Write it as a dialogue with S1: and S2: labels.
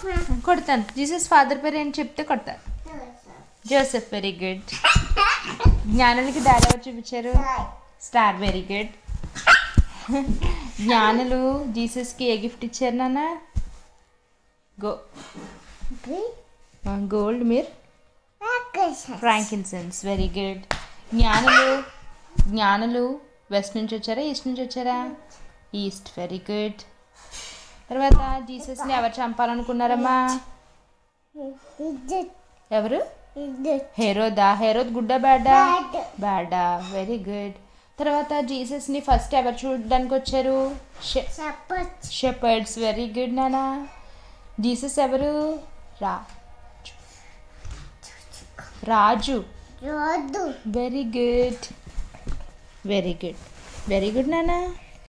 S1: కొడతాను Jesus father పేరు ఏంటి చెప్తే కొడతాను జోసెఫ్ వెరీ గుడ్ జ్ఞానులకి డాడీ ఎవరు చూపించారు స్టార్ వెరీ గుడ్ జ్ఞానులు జీసస్కి ఏ గిఫ్ట్ ఇచ్చారు నాన్న గో గోల్డ్ మీరు ఫ్రాంకిన్సెన్స్ వెరీ గుడ్ జ్ఞానులు జ్ఞానులు వెస్ట్ నుంచి వచ్చారా ఈస్ట్ నుంచి వచ్చారా ఈస్ట్ వెరీ గుడ్ తర్వాత జీసస్ని ఎవరు చంపాలనుకున్నారమ్మా ఎవరు హెరోదా హెరోద్ గుడ్డా బ్యాడా బ్యాడా వెరీ గుడ్ తర్వాత జీసస్ని ఫస్ట్ ఎవరు చూడడానికి వచ్చారు షెపర్డ్స్ వెరీ గుడ్ నానా జీసస్ ఎవరు రా రాజు very good very good very good నానా